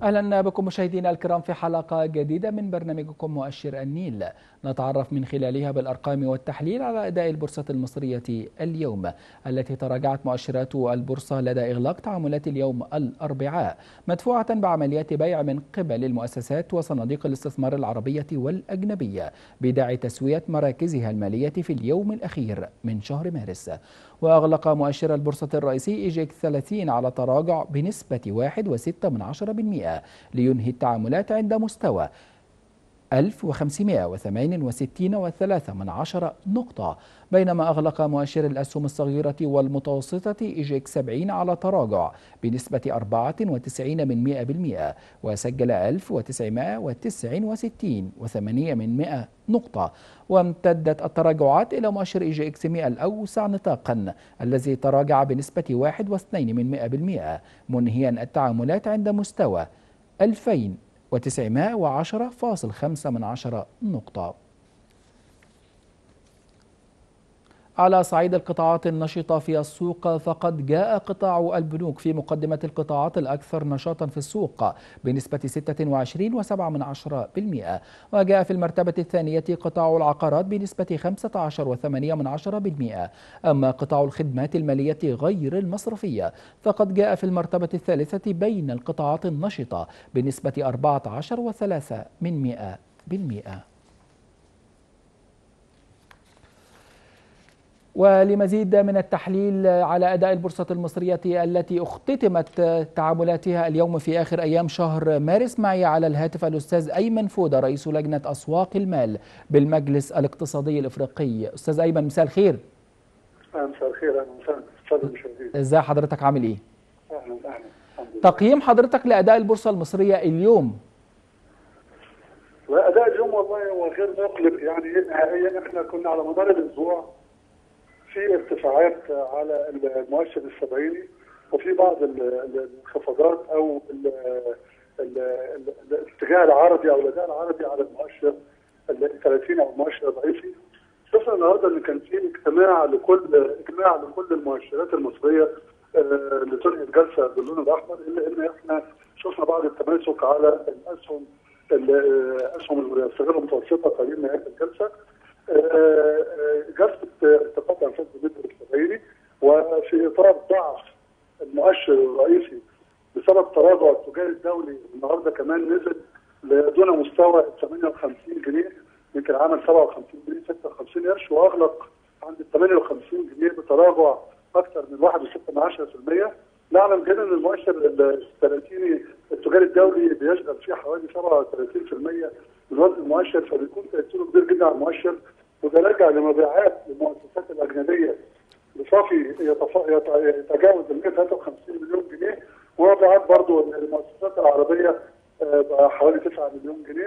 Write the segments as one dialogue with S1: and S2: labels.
S1: اهلا بكم مشاهدينا الكرام في حلقه جديده من برنامجكم مؤشر النيل نتعرف من خلالها بالارقام والتحليل على اداء البورصه المصريه اليوم التي تراجعت مؤشرات البورصه لدى اغلاق تعاملات اليوم الاربعاء مدفوعه بعمليات بيع من قبل المؤسسات وصناديق الاستثمار العربيه والاجنبيه بداعي تسويه مراكزها الماليه في اليوم الاخير من شهر مارس وأغلق مؤشر البورصة الرئيسي إيجيك 30 على تراجع بنسبة 1.6% لينهي التعاملات عند مستوى 1568.3 من عشرة نقطة بينما أغلق مؤشر الأسهم الصغيرة والمتوسطة إيجيك 70 على تراجع بنسبة 94 من 100% وسجل 1969 و8 من 100 نقطة وامتدت التراجعات إلى مؤشر إيجي إكس 100 الأوسع نطاقا الذي تراجع بنسبة 1.2 من 100% منهيا التعاملات عند مستوى 2000 و910.5 من عشرة نقطة على صعيد القطاعات النشطة في السوق فقد جاء قطاع البنوك في مقدمة القطاعات الأكثر نشاطا في السوق بنسبة 26.7% وجاء في المرتبة الثانية قطاع العقارات بنسبة 15.8% أما قطاع الخدمات المالية غير المصرفية فقد جاء في المرتبة الثالثة بين القطاعات النشطة بنسبة 14.3%. ولمزيد من التحليل على أداء البورصة المصرية التي اختتمت تعاملاتها اليوم في آخر أيام شهر مارس معي على الهاتف الأستاذ أيمن فودة رئيس لجنة أسواق المال بالمجلس الاقتصادي الإفريقي أستاذ أيمن مساء الخير
S2: مساء الخير أهلا وسهلا
S1: ازي حضرتك عامل إيه؟ أهلا أهلا تقييم حضرتك لأداء البورصة المصرية اليوم
S2: وأداء اليوم والله هو غير مقلق يعني نهائيا احنا كنا على مدار الأسبوع في ارتفاعات على المؤشر السبعيني وفي بعض الانخفاضات او الاتجاه العرضي او الاداء العرضي على المؤشر ال 30 او المؤشر الرئيسي شفنا النهارده ان كان في اجتماع لكل اجماع لكل المؤشرات المصريه اللي تنهي الجلسه باللون الاحمر الا ان احنا شفنا بعض التماسك على الاسهم الاسهم الصغيره المتوسطه قليل نهايه الجلسه جلسه ارتقاء انفاس المتر السبعيني وفي اطار ضعف المؤشر الرئيسي بسبب تراجع التجاري الدولي النهارده كمان نزل لدون مستوى 58 جنيه يمكن عمل 57 جنيه 56 قرش واغلق عند 58 جنيه بتراجع اكثر من 1.6% نعلم جدا ان المؤشر الثلاثيني التجاري الدولي بيشغل فيه حوالي 37% من وزن المؤشر فبيكون تاثيره كبير جدا على المؤشر وده راجع لمبيعات للمؤسسات الاجنبيه بصافي يتجاوز ال 153 مليون جنيه ومبيعات برضه للمؤسسات العربيه بحوالي 9 مليون جنيه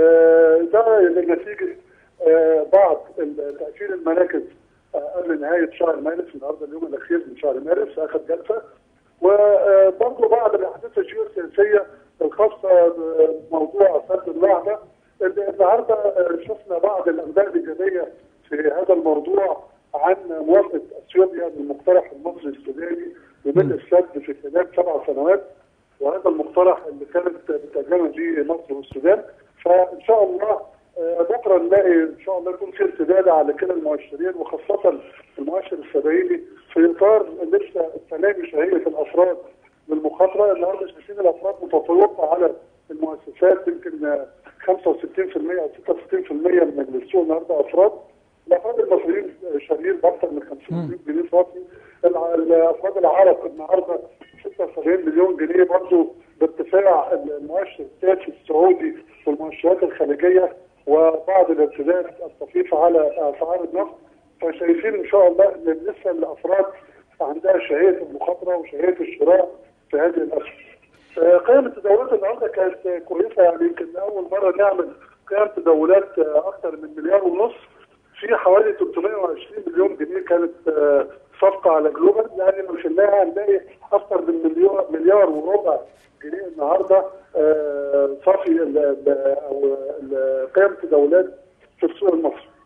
S2: ده نتيجه بعض تاثير المراكز قبل نهايه شهر مارس النهارده اليوم الاخير من شهر مارس اخر جلسه وبرضه بعض الاحداث الجيوسياسيه الخاصه بموضوع سد النهضه النهارده شفنا بعض الانباء الايجابيه في هذا الموضوع عن موافقه اثيوبيا للمقترح المصري السوداني بملء السد في خلال سبع سنوات وهذا المقترح اللي كانت بتتجمع به مصر والسودان فان شاء الله بكره نلاقي ان شاء الله يكون في ارتداد على كلا المؤشرين وخاصه المؤشر السبعيني في اطار لسه التنامي شهيه الافراد بالمخاطره النهارده شايفين الافراد متفوقه على المؤسسات يمكن 65% او 66% من السوق النهارده افراد الافراد المصريين شاريين باكثر من 50 مليون جنيه صافي الافراد العرب النهارده 76 مليون جنيه برضه بارتفاع المؤشر السياسي السعودي والمؤشرات الخليجيه وبعض الارتداد الطفيفه على اسعار النفط فشايفين ان شاء الله ان لسه الافراد عندها شهيه المخاطره وشهيه الشراء في هذه الاسهم. قيم التداولات النهارده كانت كويسه يعني يمكن اول مره نعمل قيم تداولات اكثر من مليار ونص في حوالي 320 مليون جنيه كانت صفقه على جلوبال يعني لو شلناها هنلاقي اكثر من مليار مليار وربع جنيه النهارده صافي او قيم التداولات في السوق المصري.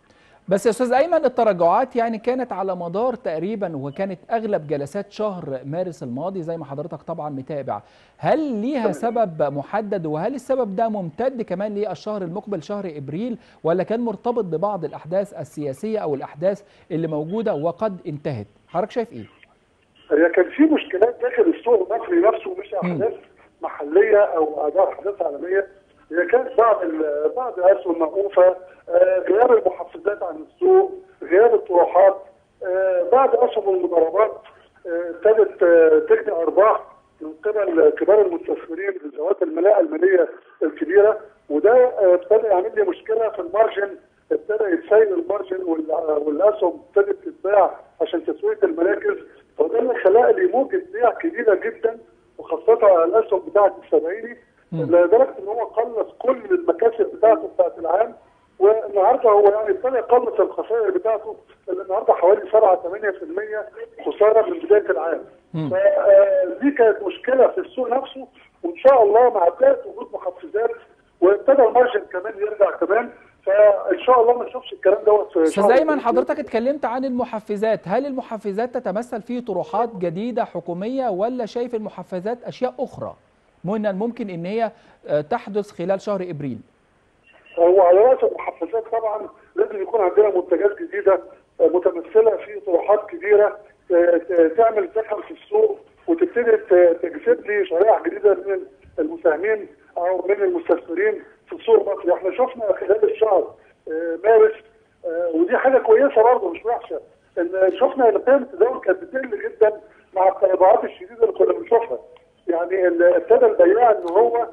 S1: بس يا استاذ ايمن التراجعات يعني كانت على مدار تقريبا وكانت اغلب جلسات شهر مارس الماضي زي ما حضرتك طبعا متابع هل ليها سبب محدد وهل السبب ده ممتد كمان للشهر المقبل شهر ابريل ولا كان مرتبط ببعض الاحداث السياسيه او الاحداث اللي موجوده وقد انتهت حضرتك شايف ايه
S2: هي كان في مشكلات داخل السوق المصري نفسه مش احداث محليه او احداث عالميه هي كانت بعض بعض الاسهم موقوفه غياب المحفزات عن السوق غياب الطروحات بعض اسهم المضاربات ابتدت تجني ارباح من قبل كبار المستثمرين بذوات الملاءه الماليه الكبيره وده ابتدى يعمل لي مشكله في المارجن ابتدى يتسيل المارجن والاسهم ابتدت تتباع عشان تسويه المراكز فده اللي خلق لي موجه بيع كبيره جدا وخاصه الاسهم بتاعه السبعيني لدرجه ان هو قلص كل المكاسب بتاعته بتاعت العام والنهارده هو يعني ابتدى يقلص الخسائر بتاعته اللي النهارده حوالي 7 8% خساره من بدايه العام. فدي كانت مشكله في السوق نفسه وان شاء الله مع بدايه وجود محفزات وابتدى المارجن كمان يرجع كمان فان شاء الله ما نشوفش الكلام دوت
S1: استاذ ايمن حضرتك اتكلمت عن المحفزات هل المحفزات تتمثل في طروحات جديده حكوميه ولا شايف المحفزات اشياء اخرى من الممكن ان هي تحدث خلال شهر ابريل
S2: هو على راس المحفزات طبعا لازم يكون عندنا منتجات جديده متمثله في طروحات كبيره تعمل زخم في السوق وتبتدي تجذب لي شرائح جديده من المساهمين او من المستثمرين في السوق المصري احنا شفنا خلال الشهر مارس ودي حاجه كويسه برضه مش وحشه ان شفنا ان قيمه التداول كانت بتقل جدا مع التراجعات الشديده اللي كنا بنشوفها يعني ابتدى البياع ان هو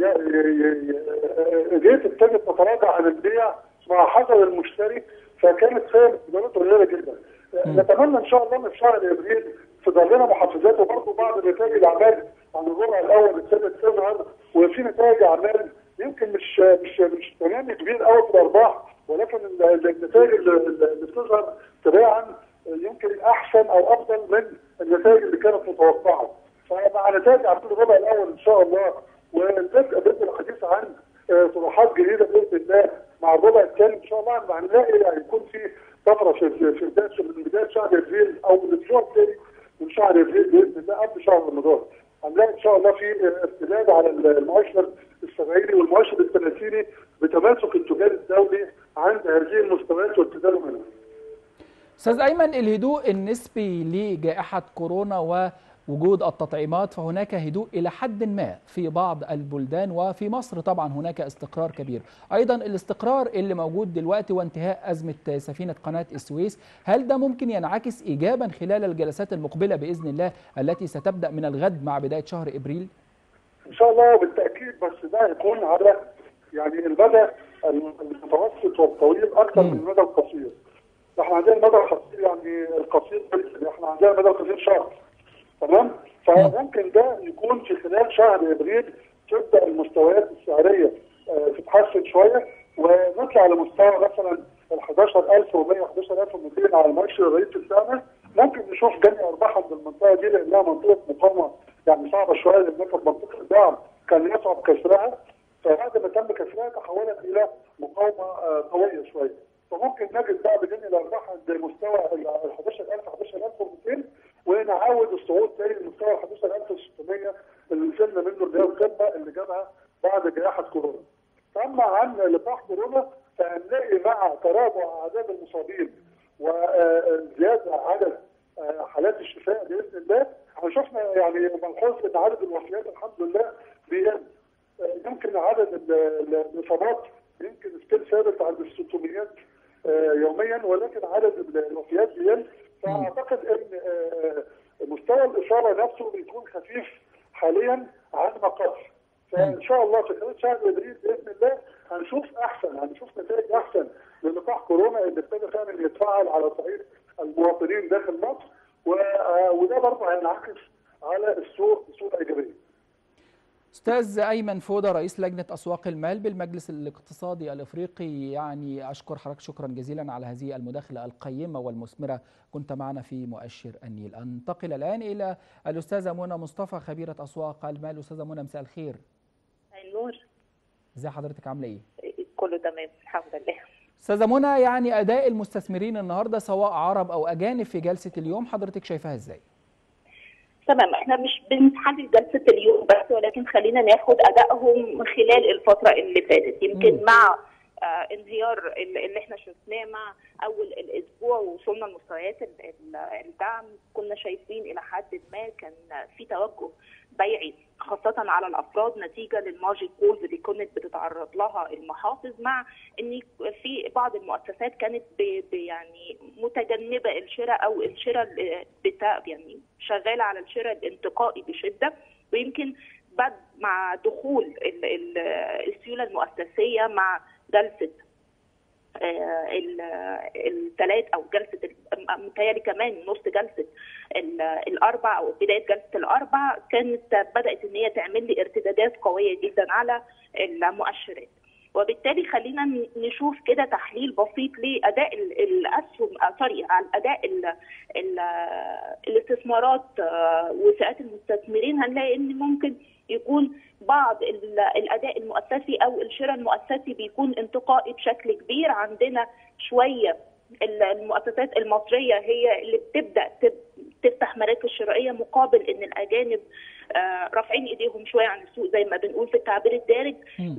S2: جيت ابتدت تتراجع عن البيع مع حذر المشتري فكانت قيم التداولات قليله جدا نتمنى ان شاء الله ان في شهر ابريل تظهر لنا محفزات وبرضه بعض نتائج الاعمال عن الربع الاول ابتدت تظهر وفي نتائج اعمال يمكن مش مش مش تنامي كبير قوي في الارباح ولكن النتائج اللي بتظهر تباعا يمكن احسن او افضل من النتائج اللي كانت متوقعه فمع نتائج عبد الربع الاول ان شاء الله والبدء بدء الحديث عن طروحات جديده باذن الله مع الربع الثاني ان شاء الله هنلاقي هيكون في طفره في في بدايه من بدايه شهر ابريل او من الاسبوع الثاني من شهر ابريل باذن الله قبل شهر رمضان هنلاقي ان شاء الله في ارتداد على المؤشر السبعيني والمؤشر الثلاثيني بتماسك التجاري الدولي عند هذه المستويات وارتداده منها.
S1: استاذ ايمن الهدوء النسبي لجائحه كورونا ووجود التطعيمات فهناك هدوء الى حد ما في بعض البلدان وفي مصر طبعا هناك استقرار كبير ايضا الاستقرار اللي موجود دلوقتي وانتهاء ازمه سفينه قناه السويس هل ده ممكن ينعكس ايجابا خلال الجلسات المقبله باذن الله التي ستبدا من الغد مع بدايه شهر ابريل
S2: ان شاء الله بالتاكيد بس ده هيكون على يعني المدى المتوسط والطويل اكثر من المدى القصير احنا عندنا المدى القصير يعني القصير احنا عندنا المدى القصير شهر تمام فممكن ده يكون في خلال شهر ابريل تبدا المستويات السعريه اه تتحسن شويه ونطلع لمستوى مثلا ال 11100 11200 على المؤشر الرئيسي بتاعنا ممكن نشوف جني ارباح عند المنطقه دي لانها منطقه مقاومه يعني صعبه شويه لانها كانت منطقه دعم كان يصعب كسرها فبعد ما تم كسرها تحولت الى مقاومه اه قويه شويه فممكن نجد بقى بجني الارباح عند مستوى ال 11000 11200 ونعاود الصعود تاني لمستوى ال 11600 اللي وصلنا منه اللي هي القمه اللي جابها بعد جائحه كورونا. اما عن لقاح كورونا فهنلاقي مع تراجع اعداد المصابين وزياده عدد حالات الشفاء باذن الله احنا شفنا يعني ملحوظ ان عدد الوفيات الحمد لله بيقل يمكن عدد الاصابات يمكن ستيل ثابت عند ال 600 يوميا ولكن عدد الوفيات بيقل فاعتقد ان مستوى الاصابه نفسه بيكون خفيف حاليا عن ما قبل فان شاء الله في خلال شهر ابريل باذن الله هنشوف احسن هنشوف نتائج احسن للقاح كورونا اللي ابتدى فعلا يتفاعل على صعيد المواطنين داخل مصر وده برضه هينعكس على السوق بصوره ايجابيه.
S1: استاذ ايمن فوده رئيس لجنه اسواق المال بالمجلس الاقتصادي الافريقي يعني اشكر حضرتك شكرا جزيلا على هذه المداخله القيمه والمثمره كنت معنا في مؤشر النيل انتقل الان الى الاستاذه منى مصطفى خبيره اسواق المال استاذه منى مساء الخير
S3: النور
S1: ازي حضرتك عامله ايه
S3: كله تمام الحمد لله
S1: استاذه منى يعني اداء المستثمرين النهارده سواء عرب او اجانب في جلسه اليوم حضرتك شايفاها ازاي؟
S3: تمام احنا مش بنحدد جلسه اليوم بس ولكن خلينا ناخد ادائهم خلال الفتره اللي فاتت يمكن م. مع آه انهيار اللي احنا شفناه مع اول الاسبوع ووصلنا لمستويات الدعم كنا شايفين الى حد ما كان في توجه بيعي خاصة على الأفراد نتيجة للمارجن كولز اللي كانت بتتعرض لها المحافظ مع إن في بعض المؤسسات كانت يعني متجنبة الشراء أو الشراء بتاع يعني شغالة على الشراء الانتقائي بشدة ويمكن بعد مع دخول السيولة المؤسسية مع جلسة الثلاث او جلسه متهيألي كمان نص جلسه الاربع او بدايه جلسه الاربع كانت بدات ان هي تعمل لي ارتدادات قويه جدا على المؤشرات. وبالتالي خلينا نشوف كده تحليل بسيط لاداء الاسهم سوري على اداء ال ال الاستثمارات وفئات المستثمرين هنلاقي ان ممكن يكون بعض الاداء المؤسسي او الشراء المؤسسي بيكون انتقائي بشكل كبير عندنا شويه المؤسسات المصريه هي اللي بتبدا تفتح مراكز شرائيه مقابل ان الاجانب رافعين ايديهم شويه عن السوق زي ما بنقول في التعبير الدارج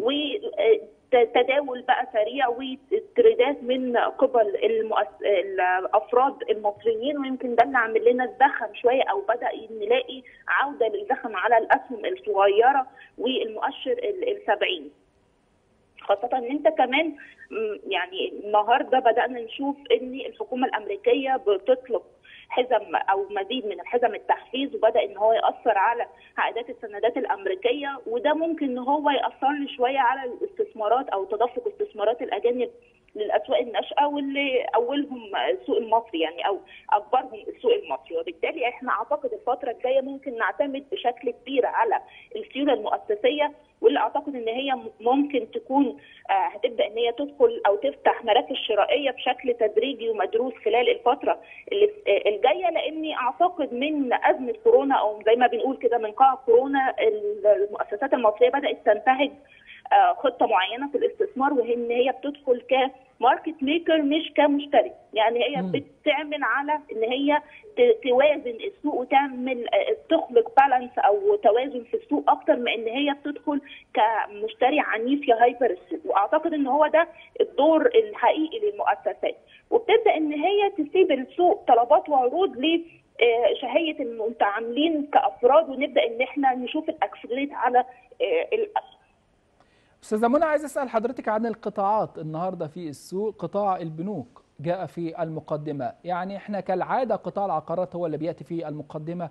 S3: وتداول بقى سريع وتريدات من قبل المؤس... الافراد المصريين ويمكن ده اللي عامل لنا الزخم شويه او بدا نلاقي عوده للزخم على الاسهم الصغيره والمؤشر ال 70 خاصة ان انت كمان يعني النهارده بدأنا نشوف ان الحكومة الامريكية بتطلق حزم او مزيد من الحزم التحفيز وبدا ان هو ياثر على عائدات السندات الامريكيه وده ممكن ان هو ياثر لي شويه على الاستثمارات او تدفق استثمارات الاجانب للاسواق الناشئه واللي اولهم السوق المصري يعني او اكبرهم السوق المصري وبالتالي احنا اعتقد الفتره الجايه ممكن نعتمد بشكل كبير على السيوله المؤسسيه واللي اعتقد ان هي ممكن تكون هتبدا ان هي تدخل او تفتح مراكز شرائيه بشكل تدريجي ومدروس خلال الفتره الجايه لاني اعتقد من ازمه كورونا او زي ما بنقول كده من قاع كورونا المؤسسات المصريه بدات تنتهج خطه معينه في الاستثمار وهي ان هي بتدخل كماركت ميكر مش كمشتري يعني هي م. بتعمل على ان هي توازن السوق وتعمل تخلق بالانس او توازن في السوق اكتر من ان هي بتدخل كمشتري عنيف يهايبر السوق واعتقد ان هو ده الدور الحقيقي للمؤسسات وبتبدا ان هي تسيب السوق طلبات وعروض ل شهيه المتعاملين كافراد ونبدا ان احنا نشوف الاكسلريت على الاسهم
S1: استاذه منى عايز اسال حضرتك عن القطاعات النهارده في السوق قطاع البنوك جاء في المقدمه يعني احنا كالعاده قطاع العقارات هو اللي بياتي في المقدمه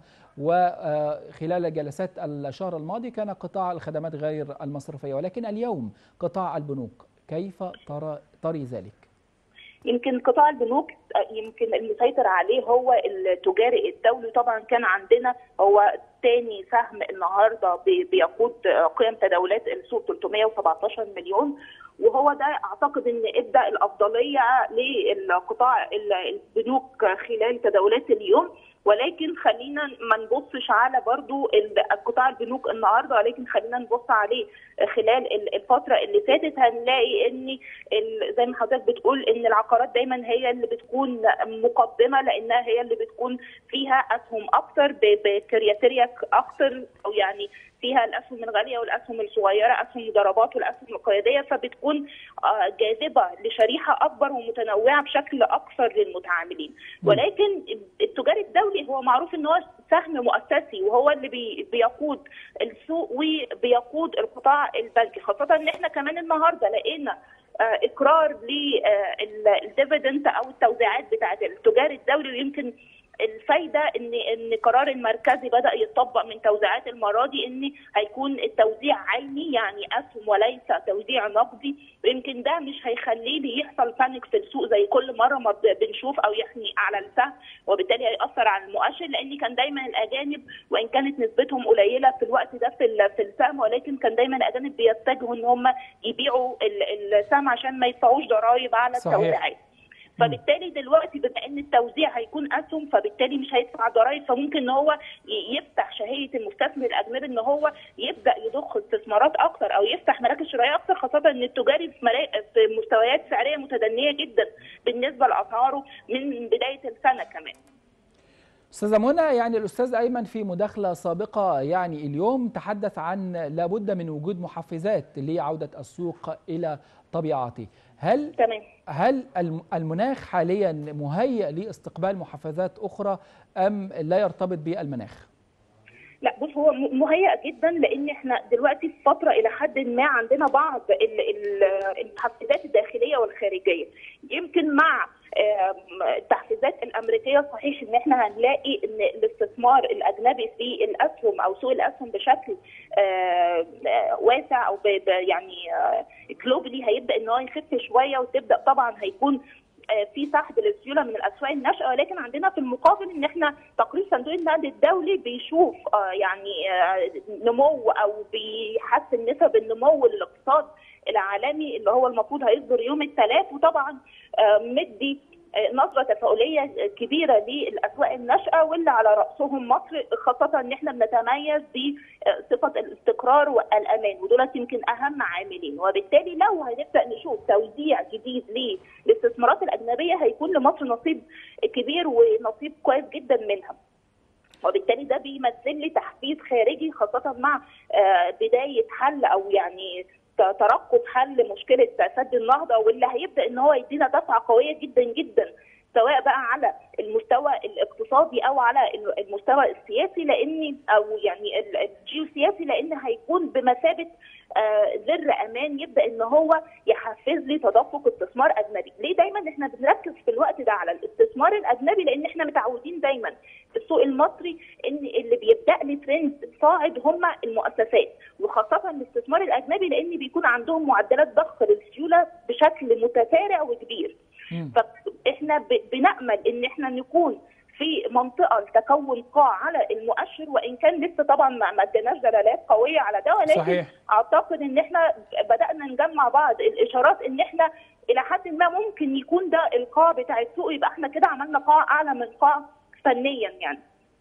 S1: وخلال جلسات الشهر الماضي كان قطاع الخدمات غير المصرفيه ولكن اليوم قطاع البنوك كيف ترى تري ذلك
S3: يمكن قطاع البنوك يمكن المسيطر عليه هو التجاري الدولي طبعا كان عندنا هو تاني سهم النهارده بيقود قيم تداولات السوق 317 مليون وهو ده اعتقد ان ادى الافضليه للقطاع البنوك خلال تداولات اليوم ولكن خلينا ما نبصش على برضو قطاع البنوك النهارده ولكن خلينا نبص عليه خلال الفتره اللي فاتت هنلاقي ان زي ما حضرتك بتقول ان العقارات دايما هي اللي بتكون مقدمه لانها هي اللي بتكون فيها اسهم اكتر بكرياتيريا اكتر او يعني فيها الاسهم الغاليه والاسهم الصغيره اسهم المضاربات والاسهم القياديه فبتكون جاذبه لشريحه اكبر ومتنوعه بشكل اكثر للمتعاملين ولكن التجاري الدولي هو معروف ان هو سهم مؤسسي وهو اللي بي بيقود السوق وبيقود القطاع البنكي خاصه ان احنا كمان النهارده لقينا اقرار للديفيدنت او التوزيعات بتاعه التجاري الدولي ويمكن الفايده ان ان القرار المركزي بدا يطبق من توزيعات المره دي ان هيكون التوزيع عيني يعني اسهم وليس توزيع نقدي ويمكن ده مش هيخليه لي يحصل بانيك في السوق زي كل مره ما بنشوف او يحني على السهم وبالتالي هياثر على المؤشر لان كان دايما الاجانب وان كانت نسبتهم قليله في الوقت ده في في السهم ولكن كان دايما الاجانب بيتجهوا ان هم يبيعوا السهم عشان ما يدفعوش ضرائب على
S1: صحيح.
S3: التوزيعات فبالتالي دلوقتي بما ان التوزيع هيكون اسهم فبالتالي مش هيدفع ضرائب فممكن ان هو يفتح شهيه المستثمر الاجنبي ان هو يبدا يضخ استثمارات اكتر او يفتح مراكز شرائيه اكتر خاصه ان التجاري في, مرا... في مستويات سعريه متدنيه جدا بالنسبه لاسعاره من بدايه السنه كمان.
S1: استاذه منى يعني الاستاذ ايمن في مداخله سابقه يعني اليوم تحدث عن لابد من وجود محفزات لعوده السوق الى طبيعته هل
S3: تمام
S1: هل المناخ حاليا مهيئ لاستقبال محفزات اخرى ام لا يرتبط بالمناخ
S3: لا بص هو مهيئ جدا لان احنا دلوقتي في فتره الى حد ما عندنا بعض المحفزات الداخليه والخارجيه يمكن مع التحفيزات الامريكيه صحيح ان احنا هنلاقي ان الاستثمار الاجنبي في الاسهم او سوق الاسهم بشكل واسع او يعني جلوبالي هيبدا ان هو يخف شويه وتبدا طبعا هيكون في سحب للسيوله من الاسواق الناشئه ولكن عندنا في المقابل ان احنا تقرير صندوق النقد الدولي بيشوف يعني نمو او بيحسن نسب النمو للاقتصاد العالمي اللي هو المفروض هيصدر يوم الثلاث وطبعا مدي نظره تفاؤليه كبيره للاسواق الناشئه واللي على راسهم مصر خاصه ان احنا بنتميز بصفه الاستقرار والامان ودولت يمكن اهم عاملين وبالتالي لو هنبدا نشوف توزيع جديد للاستثمارات الاجنبيه هيكون لمصر نصيب كبير ونصيب كويس جدا منها. وبالتالي ده بيمثل لي تحفيز خارجي خاصه مع بدايه حل او يعني ترقب حل مشكله سد النهضه واللي هيبدا ان هو يدينا دفعه قويه جدا جدا سواء بقى على المستوى الاقتصادي او على المستوى السياسي لان او يعني الجيوسياسي لان هيكون بمثابه زر امان يبدا ان هو يحفز لي تدفق استثمار اجنبي، ليه دايما احنا بنركز في الوقت ده على الاستثمار الاجنبي لان احنا متعودين دايما في السوق المصري ان اللي بيبدا لي ترند صاعد هم المؤسسات وخاصه الاستثمار الاجنبي لان بيكون عندهم معدلات ضخ للسيوله بشكل متسارع وكبير. فاحنا بنامل ان احنا نكون في منطقه لتكون قاع على المؤشر وان كان لسه طبعا ما اديناش دلالات قويه على ده ولكن
S1: صحيح.
S3: اعتقد ان احنا بدانا نجمع بعض الاشارات ان احنا الى حد ما ممكن يكون ده القاع بتاع السوق يبقى احنا كده عملنا قاع اعلى من قاع فنيا يعني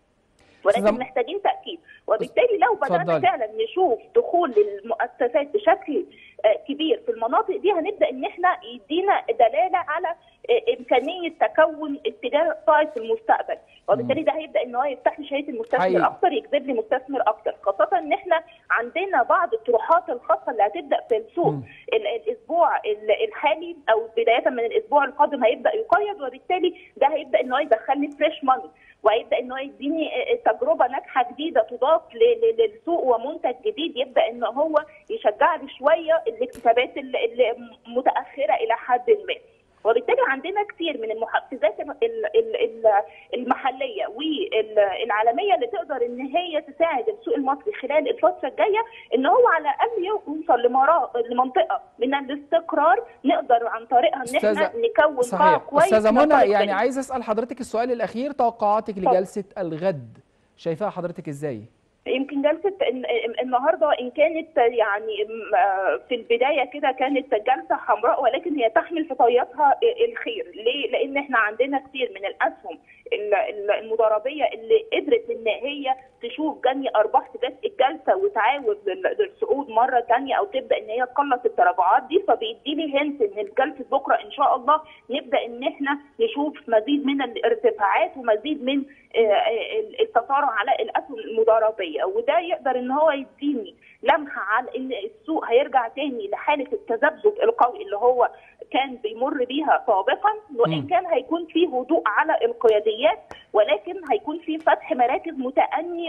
S3: ولكن
S1: زم...
S3: محتاجين تاكيد وبالتالي لو بدانا
S1: اتفضلي.
S3: فعلا نشوف دخول للمؤسسات بشكل آه، كبير في المناطق دي هنبدا ان احنا يدينا دلاله على آه، امكانيه تكون اتجاه صاعد في المستقبل وبالتالي ده هيبدا ان هو يفتح لي شهيه المستثمر
S1: حقيقي.
S3: اكتر يجذب لي مستثمر اكتر خاصه ان احنا عندنا بعض الطروحات الخاصه اللي هتبدا في السوق
S1: مم.
S3: ال- الاسبوع ال- الحالي او بدايه من الاسبوع القادم هيبدا يقيد وبالتالي ده هيبدا ان هو يدخل لي فريش ماني وهيبدا ان هو يديني آه، تجربه ناجحه جديده تضاف ل- ل- للسوق ومنتج جديد يبدا ان هو يشجع لي شويه الاكتسابات اللي اللي متاخره الى حد ما وبالتالي عندنا كثير من المحفزات ال- ال- ال- المحليه والعالميه اللي تقدر ان هي تساعد السوق المصري خلال الفتره الجايه ان هو على الاقل يوصل لمرا- لمنطقه من الاستقرار نقدر عن طريقها ان احنا
S1: أستاذة-
S3: نكون قاع
S1: صحيح
S3: كويس
S1: استاذه
S3: ننطلق
S1: منى يعني
S3: منه.
S1: عايز اسال حضرتك السؤال الاخير توقعاتك
S3: اتفضل.
S1: لجلسه الغد شايفاها حضرتك ازاي
S3: يمكن جلسه الن- النهارده ان كانت يعني م- آه في البدايه كده كانت جلسه حمراء ولكن هي تحمل في طياتها الخير، ليه؟ لان احنا عندنا كثير من الاسهم ال- ال- المضاربيه اللي قدرت ان هي تشوف جني ارباح في بدايه الجلسه وتعاود لل- للصعود مره ثانيه او تبدا ان هي تقلص التراجعات دي فبيدي لي هنت ان جلسه بكره ان شاء الله نبدا ان احنا نشوف مزيد من الارتفاعات ومزيد من آه، آه، التسارع على الاسهم المضاربيه وده يقدر ان هو يديني لمحه على ان السوق هيرجع تاني لحاله التذبذب القوي اللي هو كان بيمر بيها سابقا وان
S1: مم.
S3: كان هيكون في هدوء على القياديات ولكن هيكون في فتح مراكز متأني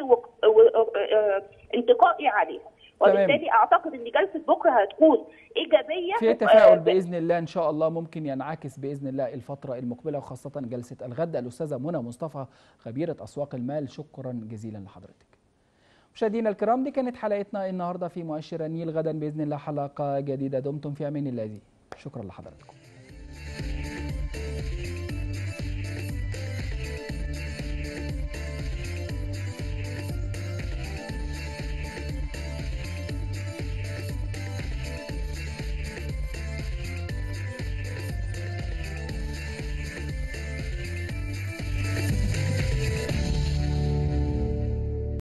S3: وانتقائي عليها وبالتالي اعتقد ان جلسه بكره هتكون ايجابيه
S1: في
S3: آه،
S1: تفاؤل باذن الله ان شاء الله ممكن ينعكس باذن الله الفتره المقبله وخاصه جلسه الغد الاستاذه منى مصطفى خبيره اسواق المال شكرا جزيلا لحضرتك مشاهدينا الكرام دي كانت حلقتنا النهارده في مؤشر النيل غدا باذن الله حلقه جديده دمتم في امان الله شكرا لحضراتكم